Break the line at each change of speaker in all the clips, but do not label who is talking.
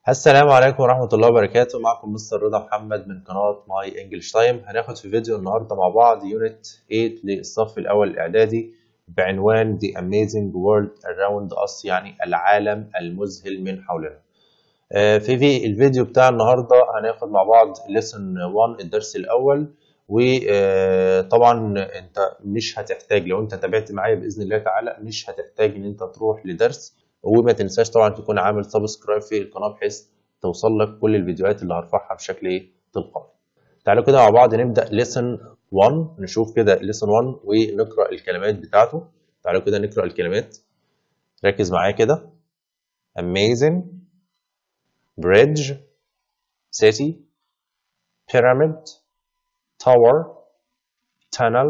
السلام عليكم ورحمة الله وبركاته معكم مستر رضا محمد من قناة ماي انجلش تايم هناخد في فيديو النهاردة مع بعض يونت 8 للصف الأول الإعدادي بعنوان The Amazing World Around Us يعني العالم المذهل من حولنا آه، في في الفيديو بتاع النهاردة هناخد مع بعض lesson 1 الدرس الأول وطبعا انت مش هتحتاج لو انت تابعت معايا باذن الله تعالى مش هتحتاج ان انت تروح لدرس وما تنساش طبعا تكون عامل سبسكرايب في القناه بحيث توصل لك كل الفيديوهات اللي هرفعها بشكل ايه تلقائي تعالوا كده مع بعض نبدا lesson 1 نشوف كده lesson 1 ونقرا الكلمات بتاعته تعالوا كده نقرا الكلمات ركز معايا كده amazing bridge city pyramid tower tunnel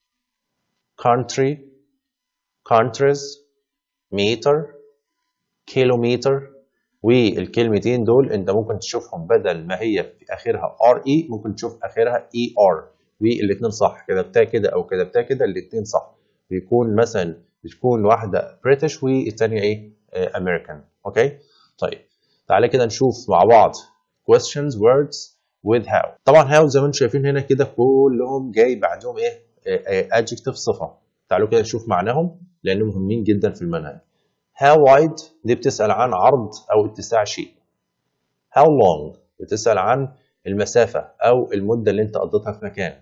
country countries meter كيلومتر والكلمتين دول انت ممكن تشوفهم بدل ما هي في اخرها ار اي ممكن تشوف اخرها اي ار والاثنين صح كتبتها كده او كتبتها كده الاثنين صح بيكون مثلا بتكون واحده بريتش والثانيه ايه امريكان اوكي طيب تعالى كده نشوف مع بعض questions words with how طبعا how زي ما انتم شايفين هنا كده كلهم جاي بعدهم ايه adjective صفه تعالوا كده نشوف معناهم لانهم مهمين جدا في المنهج how wide دي بتسأل عن عرض أو اتساع شيء how long بتسأل عن المسافة أو المدة اللي أنت قضيتها في مكان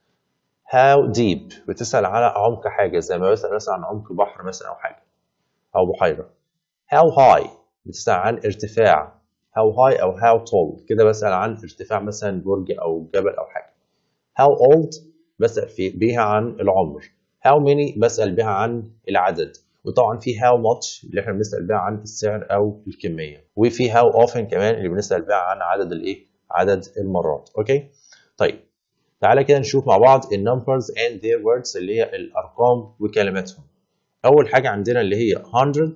how deep بتسأل على عمق حاجة زي ما بسأل مثلا عن عمق بحر مثلا أو حاجة أو بحيرة how high بتسأل عن ارتفاع how high أو how tall كده بسأل عن ارتفاع مثلا برج أو جبل أو حاجة how old بسأل في بيها عن العمر how many بسأل بها عن العدد وطبعا في how much اللي احنا بنسال بيها عن السعر او الكميه وفي how often كمان اللي بنسال بيها عن عدد الايه عدد المرات اوكي طيب تعالى كده نشوف مع بعض النمبرز and their words اللي هي الارقام وكلماتهم اول حاجه عندنا اللي هي 100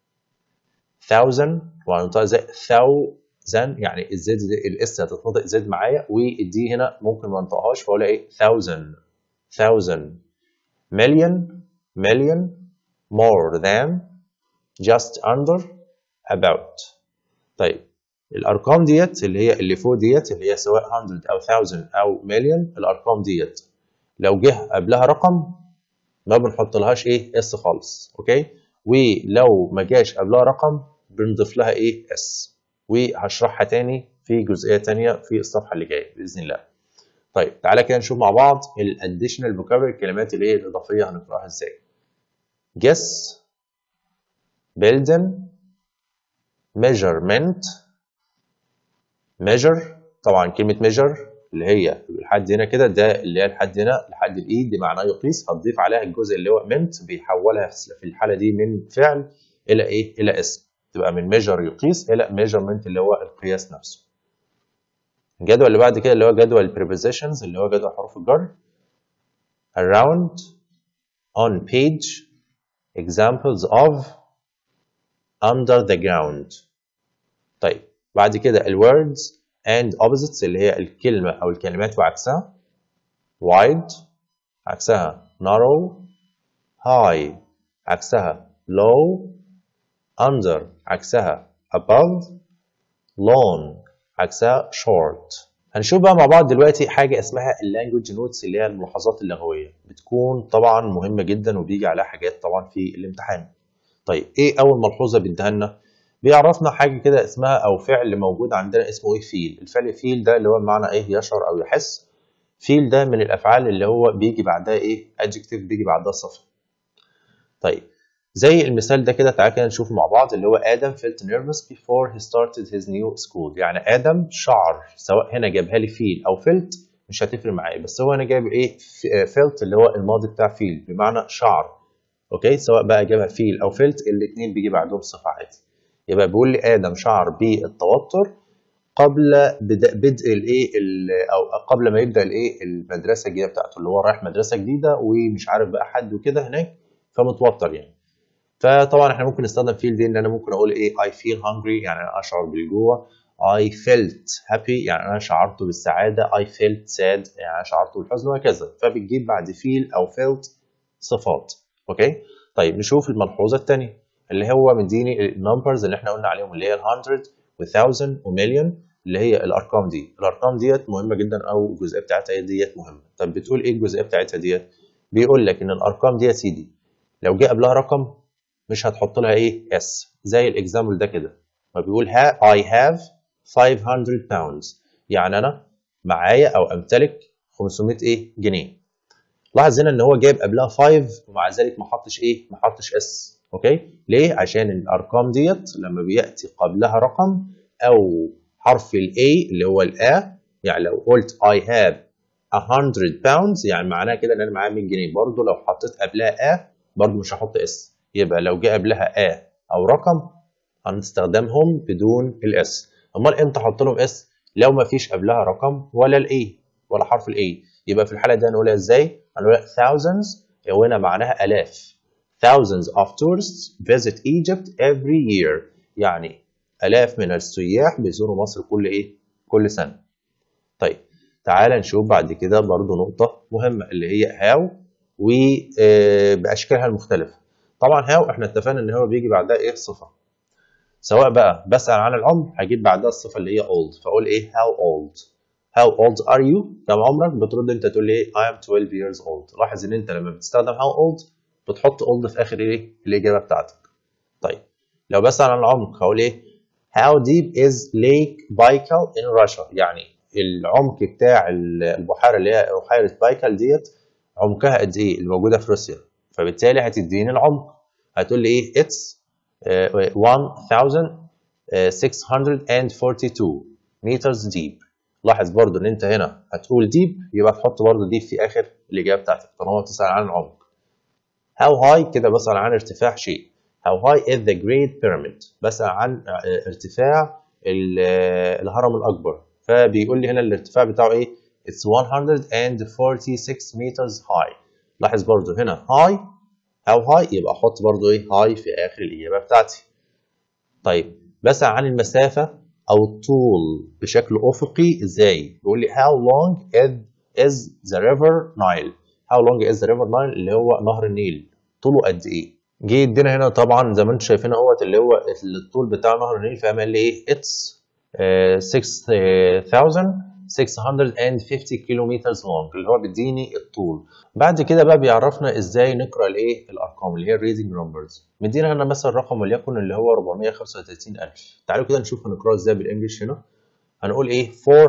1000 وهننطقها زي 1000 يعني الزد الاس هتتنطق زد معايا والدي هنا ممكن ما انطقهاش فاقولها ايه 1000 1000 مليون مليون more than just under about طيب الارقام ديت اللي هي اللي فوق ديت اللي هي سواء 100 او 1000 او مليون الارقام ديت لو جه قبلها رقم ما بنحط لهاش ايه اس خالص اوكي ولو ما جاش قبلها رقم بنضيف لها ايه اس وهشرحها تاني في جزئيه تانيه في الصفحه اللي جايه باذن الله طيب تعالى كده نشوف مع بعض الاديشنال فوكابولري الكلمات اللي هي الاضافيه هنقراها ازاي guess building measurement measure طبعا كلمة measure اللي هي الحد هنا كده ده اللي هي الحد هنا الحد الايد دي معناه يقيس هتضيف عليها الجزء اللي هو meant بيحولها في الحالة دي من فعل إلى إيه؟ إلى اسم تبقى من measure يقيس إلى measurement اللي هو القياس نفسه الجدول اللي بعد كده اللي هو جدول prepositions اللي هو جدول حروف الجر around on page examples of under the ground طيب بعد كده ال words and opposites اللي هي الكلمة أو الكلمات وعكسها wide عكسها narrow high عكسها low under عكسها above long عكسها short هنشوف بقى مع بعض دلوقتي حاجة اسمها اللانجوج نوتس اللي هي الملاحظات اللغوية بتكون طبعا مهمة جدا وبيجي عليها حاجات طبعا في الامتحان طيب ايه اول ملحوظة بيديها لنا بيعرفنا حاجة كده اسمها او فعل موجود عندنا اسمه ايه فيل الفعل فيل ده اللي هو بمعنى ايه يشعر او يحس فيل ده من الافعال اللي هو بيجي بعدها ايه adjective بيجي بعدها صفة طيب زي المثال ده كده تعالى كده نشوفه مع بعض اللي هو آدم felt nervous before he started his new school يعني آدم شعر سواء هنا جابها لي feel أو felt مش هتفرق معايا بس هو هنا جايب إيه felt اللي هو الماضي بتاع feel بمعنى شعر أوكي سواء بقى جابها feel أو felt الاتنين بيجي بعدهم صفة عادي يبقى بيقول لي آدم شعر بالتوتر قبل بدء الايه او قبل ما يبدا الايه المدرسه الجديده بتاعته اللي هو رايح مدرسه جديده ومش عارف بقى حد وكده هناك فمتوتر يعني فطبعا احنا ممكن نستخدم feel دي ان انا ممكن اقول ايه I feel hungry يعني انا اشعر بالجوع I felt happy يعني انا شعرت بالسعاده I felt sad يعني انا شعرت بالحزن وهكذا فبتجيب بعد feel او felt صفات اوكي طيب نشوف الملحوظه الثانيه اللي هو مديني النمبرز اللي احنا قلنا عليهم اللي هي ال 100 و1000 ومليون اللي هي الارقام دي الارقام ديت مهمه جدا او الجزئيه بتاعتها ديت مهمه طب بتقول ايه الجزئيه بتاعتها ديت بيقول لك ان الارقام دي يا سيدي لو جه قبلها رقم مش هتحط لها ايه اس زي الاكزامبل ده كده ما بيقول ها I have 500 pounds يعني انا معايا او امتلك 500 ايه جنيه لاحظ هنا ان هو جايب قبلها 5 ومع ذلك ما حطش ايه ما حطش اس اوكي ليه عشان الارقام ديت لما بياتي قبلها رقم او حرف الاي اللي هو الا يعني لو قلت I have 100 pounds يعني معناها كده ان انا معايا 100 جنيه برضو لو حطيت قبلها ا برضو مش هحط اس يبقى لو جه قبلها ا او رقم هنستخدمهم بدون الاس امال امتى احط لهم اس لو ما فيش قبلها رقم ولا الاي ولا حرف الاي يبقى في الحاله دي هنقولها ازاي هنقولها thousands وهنا معناها الاف thousands of tourists visit Egypt every year يعني الاف من السياح بيزوروا مصر كل ايه كل سنه طيب تعال نشوف بعد كده برضو نقطة مهمة اللي هي هاو وبأشكالها المختلفة طبعا هاو احنا اتفقنا ان هو بيجي بعدها ايه صفة سواء بقى بسأل عن العمر هجيب بعدها الصفة اللي هي old فأقول ايه how old how old are you كم عمرك بترد انت تقول ايه I am 12 years old لاحظ ان انت لما بتستخدم how old بتحط old في اخر ايه الإجابة بتاعتك طيب لو بسأل عن العمق هقول ايه how deep is lake Baikal in Russia يعني العمق بتاع البحيره اللي هي بحيره بايكال ديت عمقها قد ايه اللي موجوده في روسيا فبالتالي هتديني العمق هتقول لي ايه اتس 1642 meters deep لاحظ برضو ان انت هنا هتقول ديب يبقى تحط برضو ديب في اخر الاجابه بتاعتك طالما بتسال عن العمق how high كده بسال عن ارتفاع شيء how high is the Great Pyramid بسال عن ارتفاع الهرم الاكبر فبيقول لي هنا الارتفاع بتاعه ايه it's 146 meters high لاحظ برضو هنا high how high يبقى احط برضو ايه high في اخر الاجابه بتاعتي طيب بسأل عن المسافه او الطول بشكل افقي ازاي بيقول لي how long is, is the river Nile how long is the river Nile اللي هو نهر النيل طوله قد ايه جه يدينا هنا طبعا زي ما انتم شايفين اهوت اللي هو الطول بتاع نهر النيل فقام قال لي ايه it's 6650 كيلومتر لونج اللي هو بيديني الطول بعد كده بقى بيعرفنا ازاي نقرا الايه الارقام اللي هي الريدنج نمبرز مدينا هنا مثلا رقم وليكن اللي هو 435000 تعالوا كده نشوف هنقراه ازاي بالانجلش هنا هنقول ايه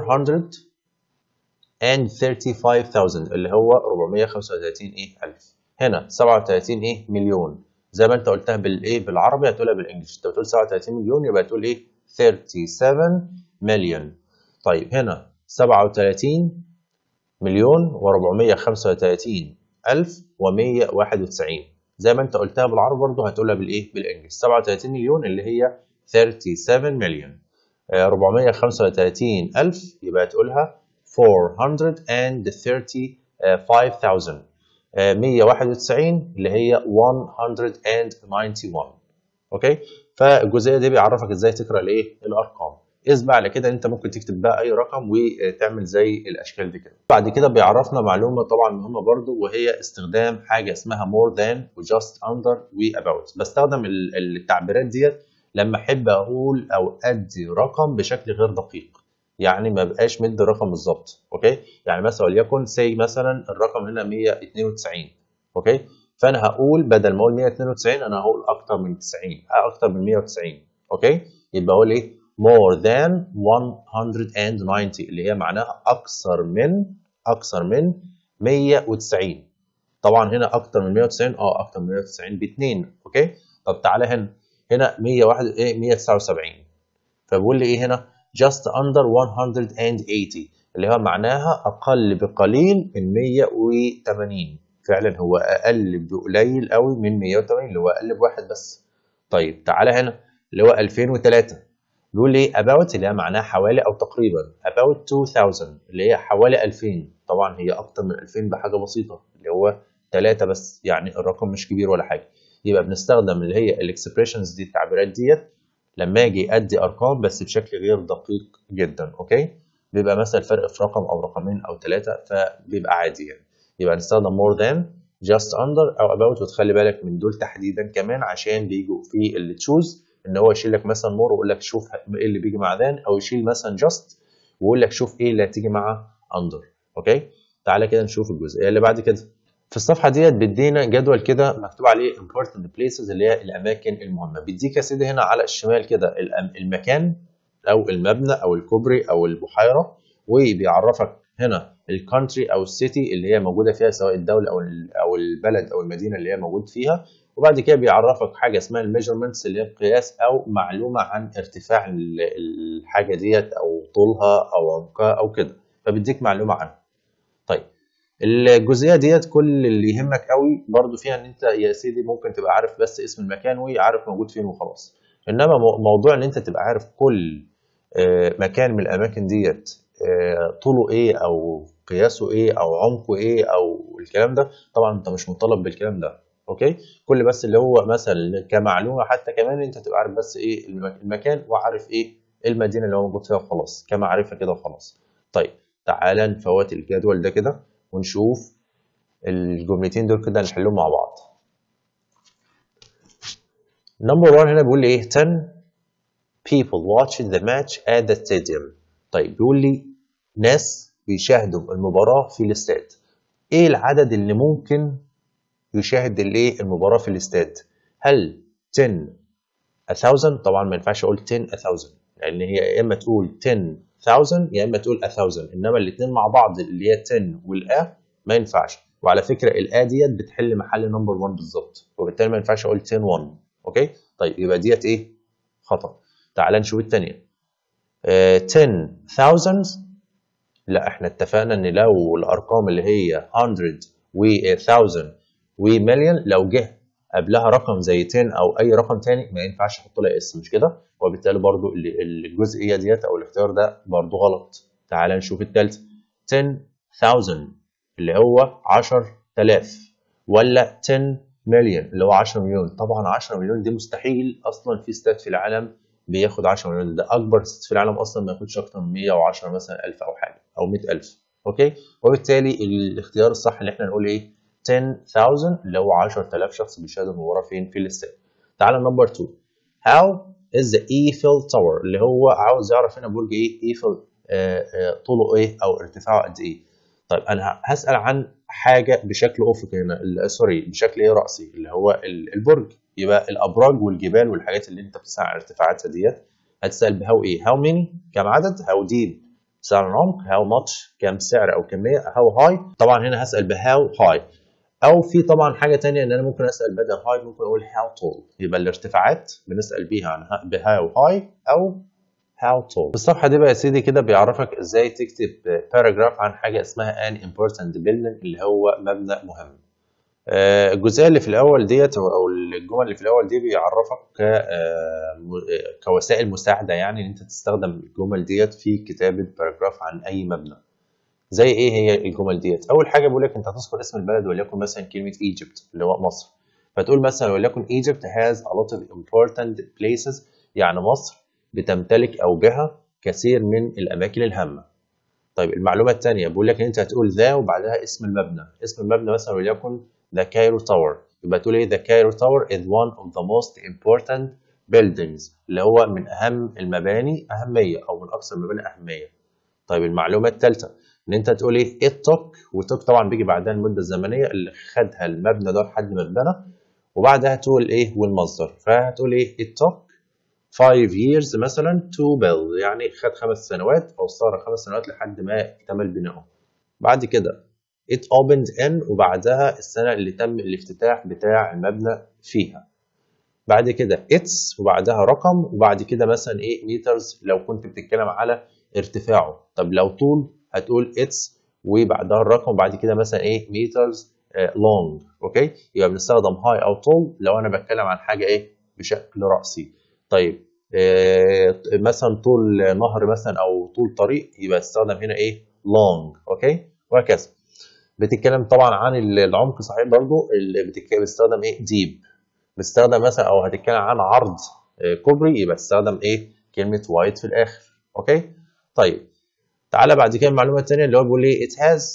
435000 اللي هو 435 ايه الف هنا 37 ايه مليون زي ما انت قلتها بالايه بالعربي هتقولها بالانجلش انت بتقول 37 مليون يبقى تقول ايه 37 مليون طيب هنا 37 مليون و435 ألف و191 زي ما انت قلتها بالعربي برضه هتقولها بالايه بالانجلش 37 مليون اللي هي 37 مليون 435 ألف يبقى تقولها 435000 191 اللي هي 191 اوكي فالجزئيه دي بيعرفك ازاي تقرا الايه الارقام اسمع على كده انت ممكن تكتب بقى اي رقم وتعمل زي الاشكال دي كده بعد كده بيعرفنا معلومه طبعا مهمه برضو وهي استخدام حاجه اسمها more than و just under و about بستخدم التعبيرات ديت لما احب اقول او ادي رقم بشكل غير دقيق يعني ما بقاش مدي الرقم بالظبط اوكي يعني مثلا وليكن سي مثلا الرقم هنا 192 اوكي فانا هقول بدل ما اقول 192 انا هقول اكتر من 90 اكتر من 190 اوكي يبقى اقول ايه more than 190 اللي هي معناها اكثر من اكثر من 190 طبعا هنا اكتر من 190 اه اكتر من 190 باثنين اوكي طب تعالى هنا هنا 101 ايه 179 فبقول لي ايه هنا just under 180 اللي هو معناها اقل بقليل من 180 فعلا هو اقل بقليل قوي من 180 اللي هو اقل بواحد بس طيب تعالى هنا اللي هو 2003 بيقول لي about اللي هي معناها حوالي او تقريبا about 2000 اللي هي حوالي 2000 طبعا هي اكتر من 2000 بحاجه بسيطه اللي هو 3 بس يعني الرقم مش كبير ولا حاجه يبقى بنستخدم اللي هي الاكسبريشنز دي التعبيرات ديت لما اجي ادي ارقام بس بشكل غير دقيق جدا اوكي بيبقى مثلا الفرق في رقم او رقمين او ثلاثه فبيبقى عادي يعني يبقى نستخدم more than just under او about وتخلي بالك من دول تحديدا كمان عشان بيجوا في اللي تشوز ان هو يشيل لك مثلا مور ويقول لك شوف ايه اللي بيجي مع ذان او يشيل مثلا جاست ويقول لك شوف ايه اللي هتيجي مع اندر اوكي تعالى كده نشوف الجزئيه اللي بعد كده في الصفحه ديت بيدينا جدول كده مكتوب عليه important places اللي هي الاماكن المهمه بيديك يا سيدي هنا على الشمال كده المكان او المبنى او الكوبري او البحيره وبيعرفك هنا الكونتري او السيتي اللي هي موجوده فيها سواء الدوله او او البلد او المدينه اللي هي موجود فيها وبعد كده بيعرفك حاجه اسمها الميجرمنتس اللي هي قياس او معلومه عن ارتفاع الحاجه ديت او طولها او عمقها او كده فبيديك معلومه عنها طيب الجزئيه ديت كل اللي يهمك قوي برضو فيها ان انت يا سيدي ممكن تبقى عارف بس اسم المكان وعارف موجود فين وخلاص انما موضوع ان انت تبقى عارف كل مكان من الاماكن ديت طوله ايه او قياسه ايه او عمقه ايه او الكلام ده طبعا انت مش مطالب بالكلام ده اوكي كل بس اللي هو مثلا كمعلومه حتى كمان انت تبقى عارف بس ايه المكان وعارف ايه المدينه اللي هو موجود فيها وخلاص كمعرفه كده وخلاص طيب تعالى نفوت الجدول ده كده ونشوف الجملتين دول كده نحلهم مع بعض نمبر 1 هنا بيقول لي ايه 10 people watched the match at the stadium طيب بيقول لي ناس بيشاهدوا المباراة في الاستاد ايه العدد اللي ممكن يشاهد الايه المباراة في الاستاد هل 10 1000 طبعا ما ينفعش اقول 10 1000 لان هي يا اما تقول 10000 يا اما تقول 1000 انما الاثنين مع بعض اللي هي 10 والا ما ينفعش وعلى فكره الا ديت بتحل محل نمبر 1 بالظبط وبالتالي ما ينفعش اقول 10 1 اوكي طيب يبقى ديت ايه خطا تعال نشوف الثانيه uh, 10000 لا احنا اتفقنا ان لو الارقام اللي هي 100 و 1000 ومليون لو جه قبلها رقم زي 10 او اي رقم تاني ما ينفعش احط لها اسم مش كده وبالتالي برضو الجزئيه ديت او الاختيار ده برضو غلط تعال نشوف الثالثه 10000 اللي هو 10000 ولا 10 مليون اللي هو 10 مليون طبعا 10 مليون دي مستحيل اصلا في استاد في العالم بياخد 10 مليون ده اكبر استاد في العالم اصلا ما ياخدش اكتر من 110 مثلا 1000 او حاجه او 100000 اوكي وبالتالي الاختيار الصح اللي احنا نقول ايه 10000 اللي هو 10000 شخص بيشاهدوا المباراه فين في الاستاد تعالى نمبر 2 how is the Eiffel Tower اللي هو عاوز يعرف هنا برج ايه ايفل آه آه طوله ايه او ارتفاعه قد ايه طيب انا هسال عن حاجه بشكل افقي هنا سوري بشكل ايه راسي اللي هو البرج يبقى الابراج والجبال والحاجات اللي انت بتسال عن ارتفاعاتها ديت هتسال بهاو ايه هاو ميني كم عدد هاو ديب سعر العمق هاو ماتش كم سعر او كميه هاو هاي طبعا هنا هسال بهاو هاي او في طبعا حاجه تانية ان انا ممكن اسال بدل هاي ممكن اقول هاو تول يبقى الارتفاعات بنسال بيها عن بهاو هاي او how tall الصفحه دي بقى يا سيدي كده بيعرفك ازاي تكتب باراجراف عن حاجه اسمها an important building اللي هو مبنى مهم الجزئيه اللي في الاول ديت او الجمل اللي في الاول دي بيعرفك كوسائل مساعده يعني ان انت تستخدم الجمل ديت في كتابه باراجراف عن اي مبنى زي ايه هي الجمل ديت اول حاجه بيقول لك انت هتذكر اسم البلد وليكن مثلا كلمه ايجيبت اللي هو مصر فتقول مثلا وليكن Egypt has a lot of important places يعني مصر بتمتلك أوجهة كثير من الأماكن الهامة. طيب المعلومة الثانية بيقول لك إن أنت هتقول ذا وبعدها اسم المبنى، اسم المبنى مثلا وليكن The Cairo Tower، يبقى تقول إيه The Cairo Tower is one of the most important buildings اللي هو من أهم المباني أهمية أو من أكثر المباني أهمية. طيب المعلومة الثالثة إن أنت تقول إيه it took وتوك طبعا بيجي بعدها المدة الزمنية اللي خدها المبنى ده لحد ما اتبنى وبعدها تقول إيه والمصدر فهتقول إيه it took 5 years مثلا to build يعني خد خمس سنوات او استغرق خمس سنوات لحد ما اكتمل بناؤه بعد كده it opened in وبعدها السنة اللي تم الافتتاح بتاع المبنى فيها بعد كده its وبعدها رقم وبعد كده مثلا ايه meters لو كنت بتتكلم على ارتفاعه طب لو طول هتقول its وبعدها الرقم وبعد كده مثلا ايه meters long اوكي يبقى بنستخدم high او طول لو انا بتكلم عن حاجة ايه بشكل رأسي طيب إيه مثلا طول نهر مثلا او طول طريق يبقى استخدم هنا ايه long اوكي وهكذا بتتكلم طبعا عن العمق صحيح برضو اللي بتستخدم ايه deep بتستخدم مثلا او هتتكلم عن عرض كوبري يبقى تستخدم ايه كلمه wide في الاخر اوكي طيب تعالى بعد كده المعلومه الثانيه اللي هو بيقول ايه it has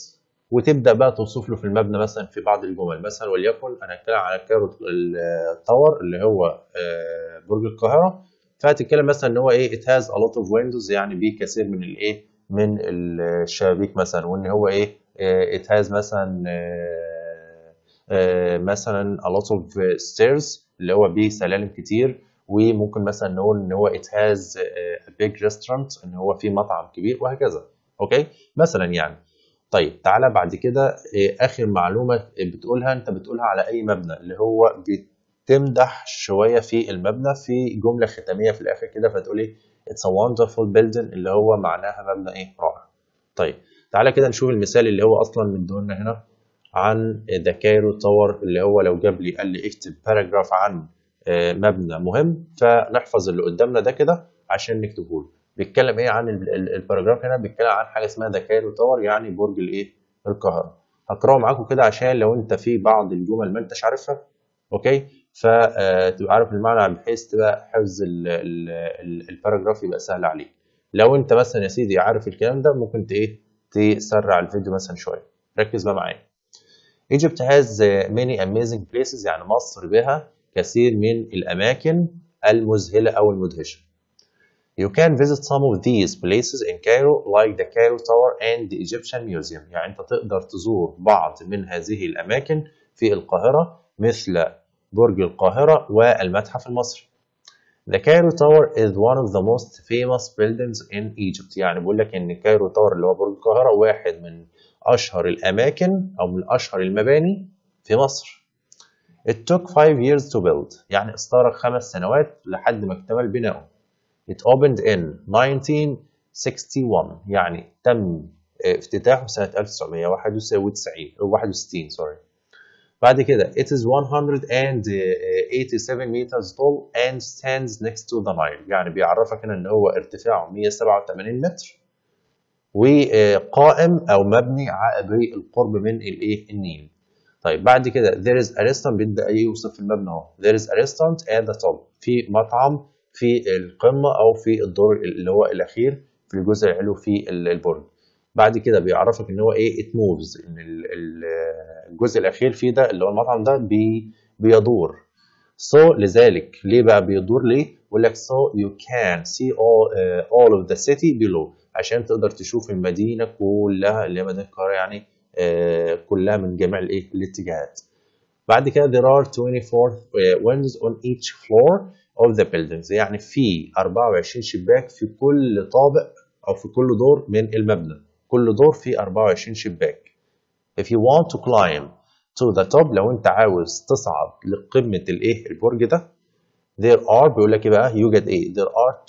وتبدا بقى توصف له في المبنى مثلا في بعض الجمل مثلا وليكن انا هتكلم على كايرو التاور اللي هو آه، برج القاهره فهتتكلم مثلا ان هو ايه it has a lot of windows يعني بيه كثير من الايه من الشبابيك مثلا وان هو ايه آه، it has مثلا آه، آه، مثلا a lot of stairs اللي هو بيه سلالم كتير وممكن مثلا نقول ان هو it has a big restaurant ان هو في مطعم كبير وهكذا اوكي مثلا يعني طيب تعالى بعد كده اخر معلومه بتقولها انت بتقولها على اي مبنى اللي هو بتمدح شويه في المبنى في جمله ختاميه في الاخر كده فتقول ايه it's a wonderful building اللي هو معناها مبنى ايه رائع طيب تعالى كده نشوف المثال اللي هو اصلا مديهولنا هنا عن ذا كايرو تاور اللي هو لو جاب لي قال لي اكتب باراجراف عن مبنى مهم فنحفظ اللي قدامنا ده كده عشان نكتبه له بيتكلم ايه عن الباراجراف هنا بيتكلم عن حاجه اسمها ذا كايرو تاور يعني برج الايه القاهره هقراه معاكم كده عشان لو انت في بعض الجمل ما انتش عارفها اوكي فتبقى عارف المعنى بحيث تبقى حفظ الباراجراف يبقى سهل عليك لو انت مثلا يا سيدي عارف الكلام ده ممكن ايه تسرع الفيديو مثلا شويه ركز بقى معايا Egypt has many amazing places يعني مصر بها كثير من الأماكن المذهلة أو المدهشة. You can visit some of these places in Cairo like the Cairo Tower and the Egyptian Museum. يعني أنت تقدر تزور بعض من هذه الأماكن في القاهرة مثل برج القاهرة والمتحف المصري. The Cairo Tower is one of the most famous buildings in Egypt. يعني بيقول لك إن كايرو تاور اللي هو برج القاهرة واحد من أشهر الأماكن أو من أشهر المباني في مصر. It took five years to build يعني استغرق خمس سنوات لحد ما اكتمل بناؤه. It opened in 1961 يعني تم افتتاحه سنة 1991 61 سوري. بعد كده it is 187 meters tall and stands next to the Nile يعني بيعرفك هنا ان هو ارتفاعه 187 متر وقائم او مبني بالقرب من الايه النيل. طيب بعد كده there is a restaurant بيبدا يوصف المبنى اهو there is a restaurant at the top في مطعم في القمه او في الدور اللي هو الاخير في الجزء العلوي في البرج بعد كده بيعرفك ان هو ايه it moves ان الجزء الاخير فيه ده اللي هو المطعم ده بي بيدور so لذلك ليه بقى بيدور ليه بيقول لك so you can see all, uh, all of the city below عشان تقدر تشوف المدينه كلها اللي هي مدينه القاهره يعني آه كلها من جميع الايه الاتجاهات بعد كده there are 24 windows on each floor of the buildings يعني في 24 شباك في كل طابق او في كل دور من المبنى كل دور فيه 24 شباك if you want to climb to the top لو انت عاوز تصعد لقمة الايه البرج ده there are بيقول لك ايه بقى يوجد ايه there are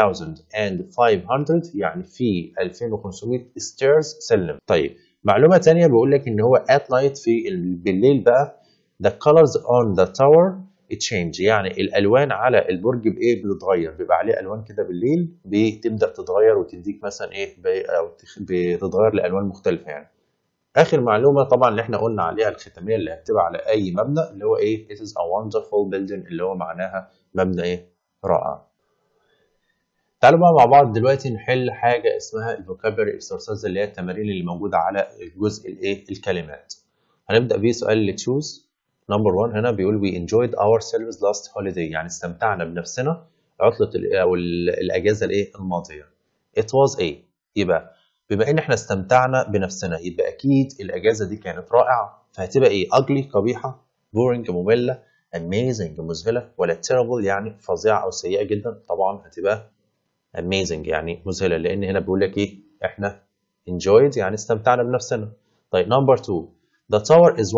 2500 يعني في 2500 stairs سلم طيب معلومة تانية بيقول لك ان هو at night في بالليل بقى the colors on the tower change يعني الالوان على البرج بايه بتتغير بيبقى عليه الوان كده بالليل بتبدا تتغير وتديك مثلا ايه او بتتغير لالوان مختلفه يعني اخر معلومه طبعا اللي احنا قلنا عليها الختاميه اللي هتبقى على اي مبنى اللي هو ايه it is a wonderful building اللي هو معناها مبنى ايه رائع تعالوا بقى مع بعض دلوقتي نحل حاجه اسمها الفوكابري اكسرسايز اللي هي التمارين اللي موجوده على الجزء الايه الكلمات هنبدا بيه سؤال اللي تشوز نمبر 1 هنا بيقول we enjoyed ourselves last holiday يعني استمتعنا بنفسنا عطلة أو الأجازة الإيه الماضية. It was a يبقى بما إن إحنا استمتعنا بنفسنا يبقى أكيد الأجازة دي كانت رائعة فهتبقى إيه؟ ugly قبيحة boring مملة amazing مذهلة ولا terrible يعني فظيعة أو سيئة جدا طبعا هتبقى amazing يعني مذهلة لأن هنا بيقول لك إيه؟ إحنا enjoyed يعني استمتعنا بنفسنا. طيب نمبر 2 The tower is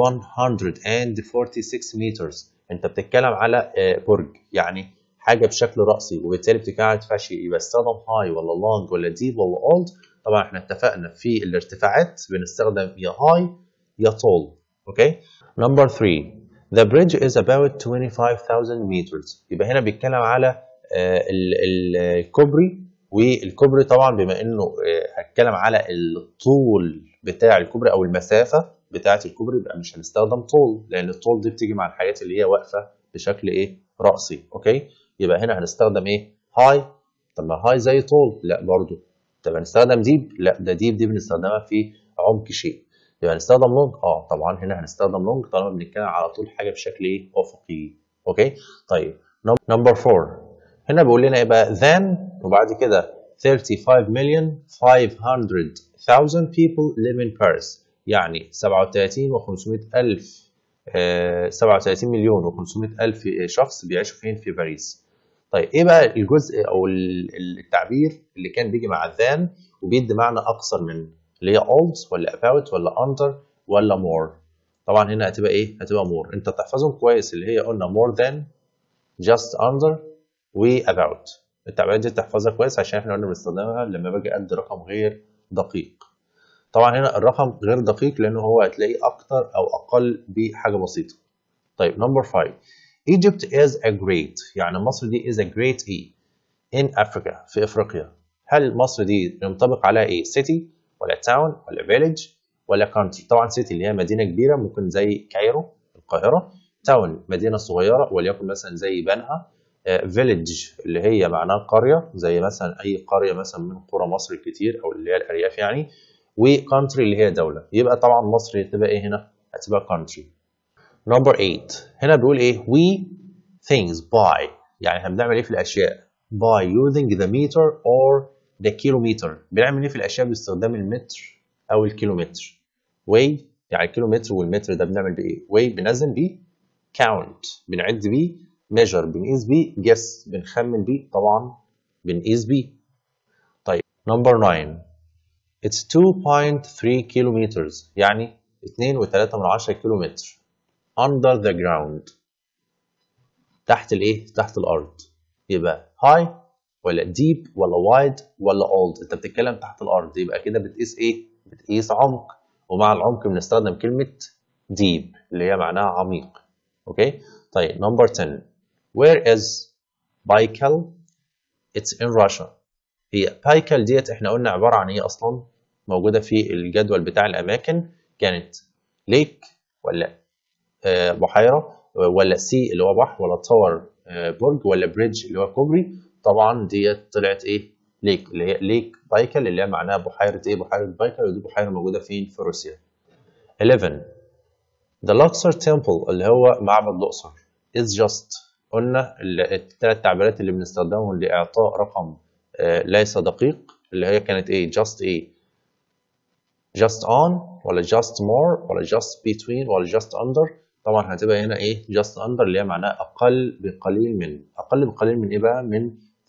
146 meters. انت بتتكلم على برج يعني حاجه بشكل راسي وبالتالي بتتكلم على ارتفاع شيء يبقى استخدم هاي ولا لونج ولا ديب ولا اولد طبعا احنا اتفقنا في الارتفاعات بنستخدم يا هاي يا tall اوكي نمبر 3 The bridge is about 25,000 meters يبقى هنا بيتكلم على الكوبري والكوبري طبعا بما انه هتكلم على الطول بتاع الكوبري او المسافه بتاعه الكوبري يبقى مش هنستخدم طول لان الطول دي بتيجي مع الحاجات اللي هي واقفه بشكل ايه راسي اوكي يبقى هنا هنستخدم ايه هاي طب ما هاي زي طول لا برضو طب هنستخدم ديب لا ده ديب دي بنستخدمها في عمق شيء يبقى هنستخدم لونج اه طبعا هنا هنستخدم لونج طالما بنتكلم على طول حاجه بشكل ايه افقي اوكي طيب نمبر 4 هنا بيقول لنا ايه بقى then وبعد كده 35 million 500,000 people live in Paris يعني 37 و500 ألف آه 37 مليون و500 ألف شخص بيعيشوا فين في باريس طيب ايه بقى الجزء او التعبير اللي كان بيجي مع than وبيدي معنى اقصر من اللي هي old ولا about ولا under ولا more طبعا هنا هتبقى ايه هتبقى more انت تحفظهم كويس اللي هي قلنا more than just under و about التعبيرات دي تحفظها كويس عشان احنا قلنا بنستخدمها لما باجي ادي رقم غير دقيق طبعا هنا الرقم غير دقيق لانه هو هتلاقيه اكتر او اقل بحاجه بسيطه طيب نمبر 5 Egypt is a great يعني مصر دي is a great ايه in Africa في افريقيا هل مصر دي ينطبق عليها ايه city ولا town ولا village ولا country طبعا city اللي هي مدينه كبيره ممكن زي كايرو القاهره town مدينه صغيره وليكن مثلا زي بنها فيليج اللي هي معناها قريه زي مثلا اي قريه مثلا من قرى مصر الكتير او اللي هي الارياف يعني وكونتري اللي هي دوله يبقى طبعا مصر هتبقى ايه هنا هتبقى كونتري نمبر 8 هنا بيقول ايه we things by يعني احنا بنعمل ايه في الاشياء by using the meter or the kilometer بنعمل ايه في الاشياء باستخدام المتر او الكيلومتر weigh يعني الكيلومتر والمتر ده بنعمل بايه weigh بنزن بيه count بنعد بيه measure بنقيس بيه guess بنخمن بيه طبعا بنقيس بيه طيب نمبر 9 it's 2.3 kilometers يعني 2.3 من 10 كيلومتر under the ground تحت الايه تحت الارض يبقى high ولا deep ولا wide ولا old انت بتتكلم تحت الارض يبقى كده بتقيس ايه بتقيس عمق ومع العمق بنستخدم كلمه deep اللي هي معناها عميق اوكي طيب نمبر 10 where is Baikal it's in Russia هي بايكال ديت احنا قلنا عباره عن ايه اصلا موجوده في الجدول بتاع الاماكن كانت ليك ولا آه بحيره ولا سي اللي هو بحر ولا تاور آه برج ولا بريدج اللي هو كوبري طبعا ديت طلعت ايه ليك اللي هي ليك بايكال اللي هي معناها بحيره ايه بحيره بايكال ودي بحيره موجوده فين في روسيا 11 The Luxor Temple اللي هو معبد الأقصر is just قلنا الثلاث تعبيرات اللي بنستخدمهم لإعطاء رقم آه ليس دقيق اللي هي كانت ايه just ايه just on ولا just more ولا just between ولا just under طبعا هتبقى هنا ايه just under اللي هي معناها اقل بقليل من اقل بقليل من ايه بقى من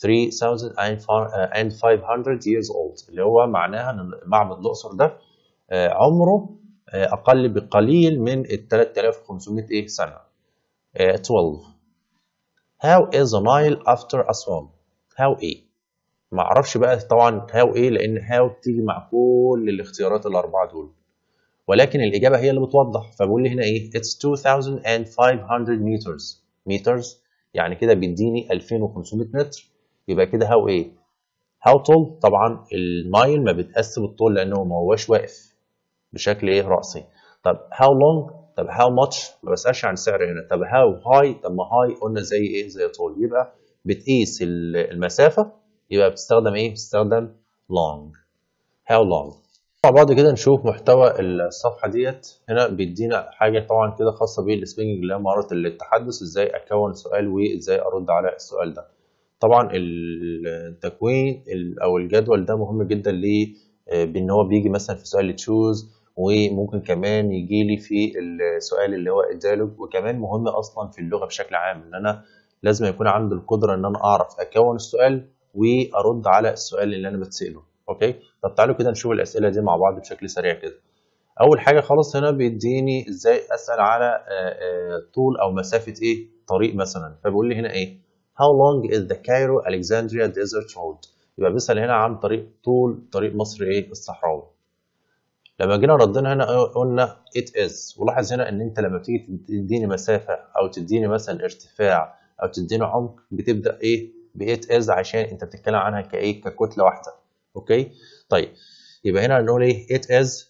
3500 years old اللي هو معناها ان معبد الاقصر ده آه عمره آه اقل بقليل من ال 3500 ايه سنه آه 12 How is the Nile after Aswan How ايه ما اعرفش بقى طبعا هاو ايه لان هاو بتيجي مع كل الاختيارات الاربعه دول ولكن الاجابه هي اللي بتوضح فبقول لي هنا ايه it's 2500 meters meters يعني كده بيديني 2500 متر يبقى كده هاو ايه هاو طول طبعا النايل ما بتقسم الطول لانه ما هوش واقف بشكل ايه راسي طب هاو لونج طب هاو ماتش ما بسالش عن سعر هنا طب هاو هاي طب ما هاي قلنا زي ايه زي طول يبقى بتقيس المسافه يبقى بتستخدم ايه بتستخدم long how long مع بعض كده نشوف محتوى الصفحه ديت هنا بيدينا حاجه طبعا كده خاصه بالسبينج اللي هي مهاره التحدث ازاي اكون سؤال وازاي ارد على السؤال ده طبعا التكوين او الجدول ده مهم جدا ليه بان هو بيجي مثلا في سؤال تشوز وممكن كمان يجي لي في السؤال اللي هو الديالوج وكمان مهم اصلا في اللغه بشكل عام ان انا لازم يكون عندي القدره ان انا اعرف اكون السؤال وارد على السؤال اللي انا بتساله اوكي طب تعالوا كده نشوف الاسئله دي مع بعض بشكل سريع كده اول حاجه خالص هنا بيديني ازاي اسال على طول او مسافه ايه طريق مثلا فبيقول لي هنا ايه how long is the Cairo Alexandria desert road يبقى بيسال هنا عن طريق طول طريق مصر ايه الصحراوي لما جينا ردنا هنا قلنا it is ولاحظ هنا ان انت لما بتيجي تديني مسافه او تديني مثلا ارتفاع او تديني عمق بتبدا ايه بإيت از عشان انت بتتكلم عنها كايه ككتله واحده اوكي طيب يبقى هنا هنقول ايه it is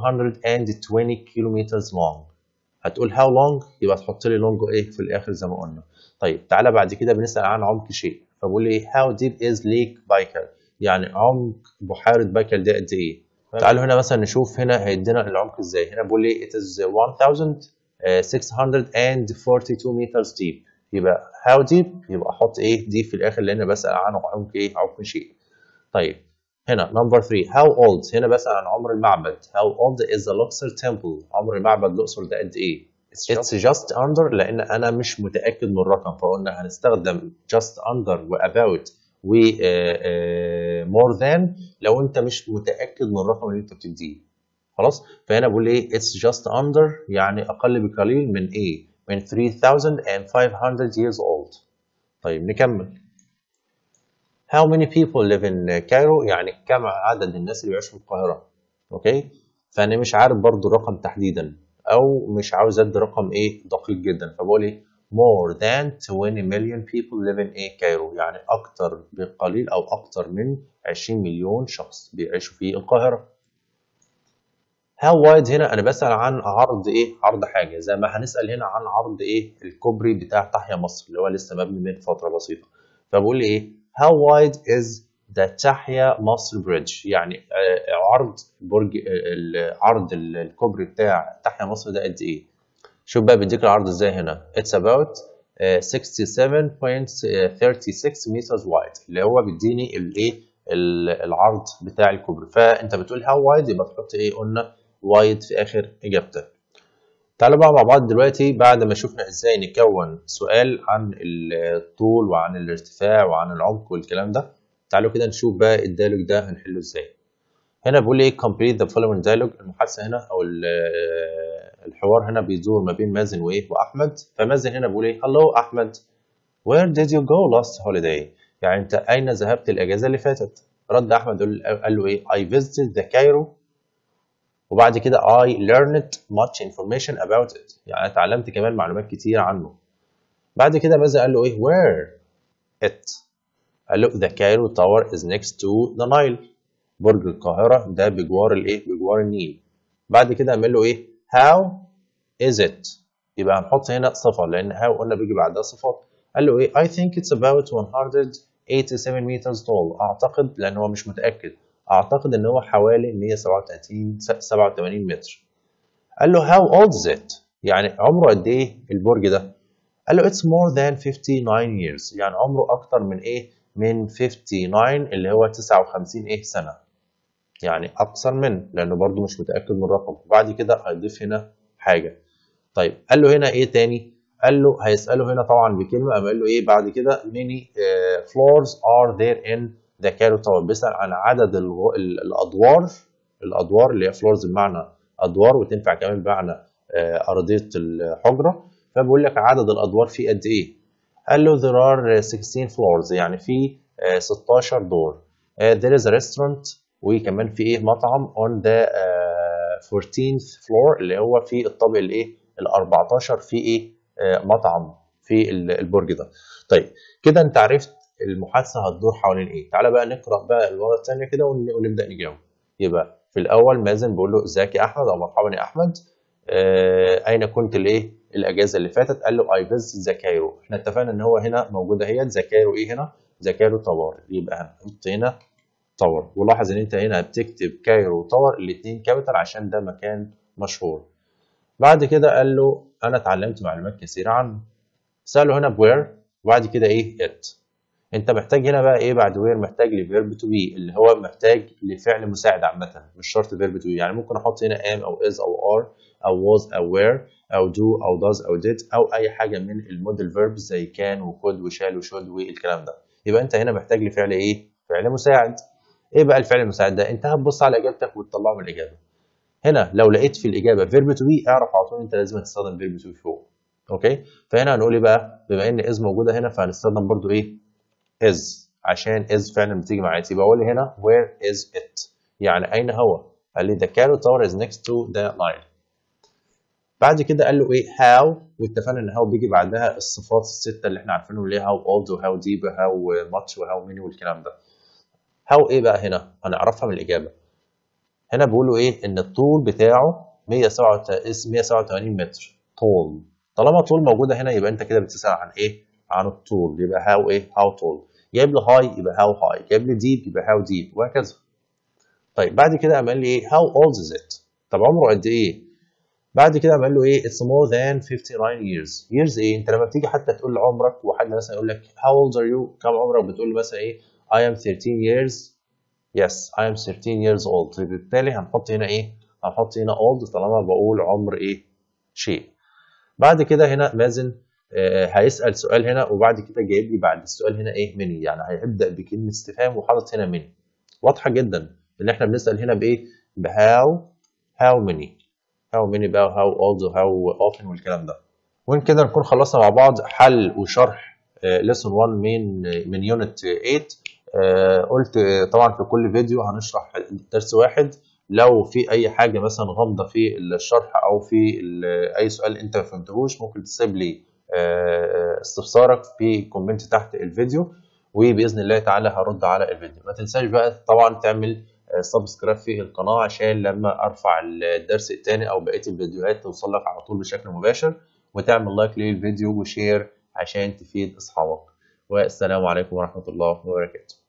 220 كيلومتر long هتقول how long يبقى تحط لي long ايه في الاخر زي ما قلنا طيب تعالى بعد كده بنسال عن عمق شيء فبقول لي how deep is lake بايكل يعني عمق بحيره بايكل دي قد ايه تعالوا هنا مثلا نشوف هنا هيدينا العمق ازاي هنا بيقول لي it is 1642 meters deep يبقى how deep يبقى احط ايه دي في الاخر لان بسال عنه عمق ايه عمق شيء طيب هنا number 3 how old هنا بسال عن عمر المعبد how old is the Luxor temple عمر المعبد الاقصر ده قد ايه it's just under لان انا مش متاكد من الرقم فقلنا هنستخدم just under و about و uh, uh, more than لو انت مش متاكد من الرقم اللي انت بتديه خلاص فهنا بقول ايه it's just under يعني اقل بقليل من ايه من 3500 years old طيب نكمل how many people live in Cairo يعني كم عدد الناس اللي بيعيشوا في القاهره اوكي فانا مش عارف برضو الرقم تحديدا او مش عاوز ادي رقم ايه دقيق جدا فبقول ايه more than 20 million people live in a Cairo يعني أكتر بقليل أو أكتر من 20 مليون شخص بيعيشوا في القاهرة. How wide هنا أنا بسأل عن عرض إيه؟ عرض حاجة زي ما هنسأل هنا عن عرض إيه؟ الكوبري بتاع تحيا مصر اللي هو لسه مبني من فترة بسيطة. فبقول لي إيه؟ How wide is the تحيا مصر بريدج؟ يعني عرض برج عرض الكوبري بتاع تحيا مصر ده قد إيه؟ شوف بقى بيديك العرض ازاي هنا it's about uh, 67.36 meters wide اللي هو بيديني الايه العرض بتاع الكوبري فانت بتقول how wide يبقى تحط ايه قلنا wide في اخر اجابتك تعالوا بقى مع بعض دلوقتي بعد ما شفنا ازاي نكون سؤال عن الطول وعن الارتفاع وعن العمق والكلام ده تعالوا كده نشوف بقى الديالوج ده هنحله ازاي هنا بيقول ايه complete the following dialogue المحادثه هنا او الحوار هنا بيدور ما بين مازن وايه واحمد فمازن هنا بيقول ايه hello احمد where did you go last holiday يعني انت اين ذهبت الاجازه اللي فاتت رد احمد قال له ايه I visited the Cairo وبعد كده I learned much information about it يعني اتعلمت كمان معلومات كتير عنه بعد كده مازن قال له ايه where it قال له the Cairo tower is next to the Nile برج القاهرة ده بجوار الايه بجوار النيل بعد كده اعمل له ايه how is it يبقى هنحط هنا صفة لأن how قلنا بيجي بعدها صفات قال له إيه I think it's about 187 meters tall أعتقد لأن هو مش متأكد أعتقد إن هو حوالي 137 87 متر قال له how old is it يعني عمره قد إيه البرج ده قال له it's more than 59 years يعني عمره أكتر من إيه من 59 اللي هو 59 إيه سنة يعني اكثر من لانه برضو مش متاكد من الرقم وبعد كده هيضيف هنا حاجه طيب قال له هنا ايه تاني قال له هيساله هنا طبعا بكلمه قام قال له ايه بعد كده many uh, floors are there in the Cairo tower بيسال عن عدد الادوار الادوار اللي هي floors بمعنى ادوار وتنفع كمان بمعنى uh, ارضيه الحجره فبيقول لك عدد الادوار فيه قد ايه قال له there are 16 floors يعني في uh, 16 دور there is a restaurant وكمان في ايه مطعم on the uh, 14th floor اللي هو في الطابق الايه ال 14 في ايه uh, مطعم في البرج ده طيب كده انت عرفت المحادثه هتدور حوالين ايه تعالى بقى نقرا بقى المره الثانيه كده ونبدا نجاوب يبقى في الاول مازن بيقول له ازيك يا احمد او مرحبا يا احمد آه اين كنت الايه الاجازه اللي فاتت قال له اي فيزيت ذا كايرو احنا اتفقنا ان هو هنا موجوده اهي ذا كايرو ايه هنا ذا كايرو تاور يبقى هنحط هنا تاور ولاحظ ان انت هنا بتكتب كايرو تاور الاثنين كابيتال عشان ده مكان مشهور بعد كده قال له انا اتعلمت معلومات كثيره عنه ساله هنا بوير وبعد كده ايه ات انت محتاج هنا بقى ايه بعد وير محتاج لفيرب تو بي اللي هو محتاج لفعل مساعد عامه مش شرط فيرب تو بي يعني ممكن احط هنا ام او از او ار او was او were او do او does او did او اي حاجه من الموديل فيربز زي كان وكود وشال وشود والكلام ده يبقى انت هنا محتاج لفعل ايه فعل مساعد ايه بقى الفعل المساعد ده انت هتبص على اجابتك وتطلعه من الاجابه هنا لو لقيت في الاجابه فيرب تو بي اعرف على طول انت لازم تستخدم فيرب تو بي فوق اوكي فهنا هنقول ايه بقى بما ان از موجوده هنا فهنستخدم برضو ايه از عشان از فعلا بتيجي معايا يبقى اقول هنا where is it يعني اين هو قال لي the Cairo tower is next to the Nile بعد كده قال له ايه how واتفقنا ان how بيجي بعدها الصفات السته اللي احنا عارفينهم اللي هي how old و how deep و how much و how many والكلام ده how ايه بقى هنا هنعرفها من الاجابه هنا بيقولوا ايه ان الطول بتاعه 187 متر طول طالما طول موجوده هنا يبقى انت كده بتسال عن ايه عن الطول يبقى how ايه how tall جايب لي هاي يبقى how high جايب لي deep يبقى how deep وهكذا طيب بعد كده قام قال لي ايه how old is it طب عمره قد ايه بعد كده قام قال له ايه it's more than 59 years years ايه انت لما بتيجي حتى تقول له عمرك وحد مثلا يقول لك how old are you كم عمرك بتقول له مثلا ايه I am 13 years yes I am 13 years old بالتالي هنحط هنا ايه هنحط هنا old طالما بقول عمر ايه شيء بعد كده هنا مازن آه هيسأل سؤال هنا وبعد كده جايب لي بعد السؤال هنا ايه مني يعني هيبدأ بكلمة استفهام وحاطط هنا مني واضحة جدا ان احنا بنسأل هنا بايه بهاو how many how many بقى how old و how often والكلام ده وين كده نكون خلصنا مع بعض حل وشرح lesson 1 من من يونت 8 آه قلت آه طبعا في كل فيديو هنشرح درس واحد لو في اي حاجه مثلا غامضه في الشرح او في اي سؤال انت ما فهمتهوش ممكن تسيب لي آه استفسارك في كومنت تحت الفيديو وباذن الله تعالى هرد على الفيديو ما تنساش بقى طبعا تعمل سبسكرايب في القناه عشان لما ارفع الدرس الثاني او بقيه الفيديوهات توصل لك على طول بشكل مباشر وتعمل لايك للفيديو وشير عشان تفيد اصحابك والسلام عليكم ورحمه الله وبركاته